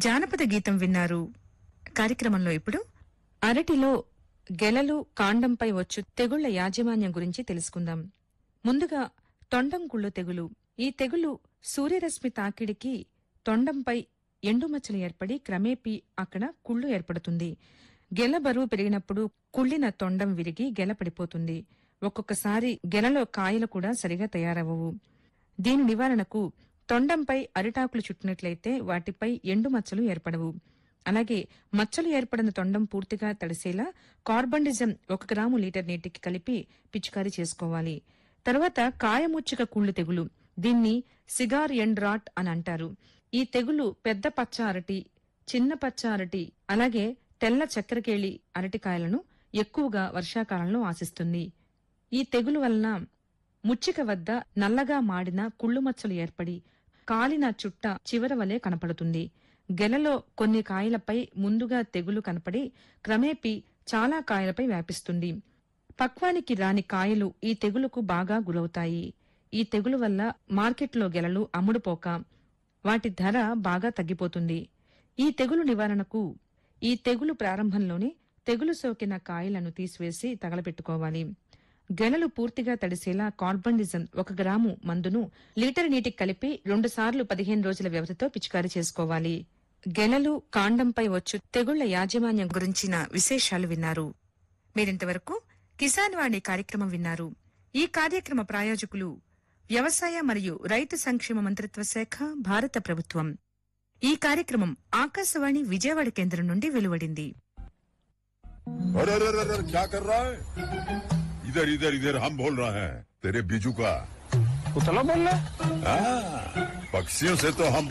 జానపద గీతం విన్నారు కార్యక్రమంలో ఇప్పుడు అరటిలో గెలలు కాండంపై వచ్చు తెగుళ్ల యాజమాన్యం గురించి తెలుసుకుందాం ముందుగా తొండం కుళ్ళు తెగులు ఈ తెగులు సూర్యరశ్మి తాకిడికి తొండంపై ఎండుమచ్చలు ఏర్పడి క్రమేపీ అక్కడ కుళ్ళు ఏర్పడుతుంది గెల బరువు పెరిగినప్పుడు కుళ్ళిన తొండం విరిగి గెల పడిపోతుంది ఒక్కొక్కసారి గెలలో కాయలు కూడా సరిగా తయారవవు దీని నివారణకు తొండంపై అరిటాకులు చుట్టినట్లయితే వాటిపై ఎండు మచ్చలు ఏర్పడవు అలాగే మచ్చలు ఏర్పడిన తొండం పూర్తిగా తడిసేలా కార్బండిజం ఒక గ్రాము లీటర్ నీటికి కలిపి పిచికారీ చేసుకోవాలి తర్వాత కాయముచ్చిక కుళ్ళు తెగులు దీన్ని సిగార్ ఎండ్ రాట్ అని అంటారు ఈ తెగులు పెద్ద పచ్చ అరటి చిన్న పచ్చ అరటి అలాగే తెల్ల చక్కెరకేళి అరటికాయలను ఎక్కువగా వర్షాకాలంలో ఆశిస్తుంది ఈ తెగులు వలన ముచ్చిక వద్ద నల్లగా మాడిన కుళ్ళు మచ్చలు ఏర్పడి కాలిన చుట్ట చివర వలె కనపడుతుంది గెలలో కొన్ని కాయలపై ముందుగా తెగులు కనపడి క్రమేపీ చాలా కాయలపై వ్యాపిస్తుంది పక్వానికి రాని కాయలు ఈ తెగులుకు బాగా గురవుతాయి ఈ తెగులు వల్ల మార్కెట్లో గెలలు అమ్ముడుపోక వాటి ధర బాగా తగ్గిపోతుంది ఈ తెగులు నివారణకు ఈ తెగులు ప్రారంభంలోనే తెగులు సోకిన కాయలను తీసివేసి తగలపెట్టుకోవాలి గెలలు పూర్తిగా తడిసేలా కార్బండిజం ఒక గ్రాము మందును లీటర్ నీటికి కలిపి రెండుసార్లు పదిహేను రోజుల వ్యవధితో పిచికారీ చేసుకోవాలి గెలలు కాండంపై వచ్చు తెగుళ్ల యాజమాన్యం గురించిన విశేషాలు విన్నారు మీరింతవరకు కిసాన్ వాణి కార్యక్రమం విన్నారు ఈ కార్యక్రమ ప్రాయోజకులు వ్యవసాయ మరియు రైతు సంక్షేమ మంత్రిత్వ శాఖ భారత ప్రభుత్వం ఈ కార్యక్రమం ఆకాశవాణి విజయవాడ కేంద్రం నుండి వెలువడింది अरे अरे अरे अरे, क्या कर रहा है इधर इधर इधर हम बोल रहे हैं तेरे बीजू का उतला बोल रहा है हाँ, पक्षियों से तो हम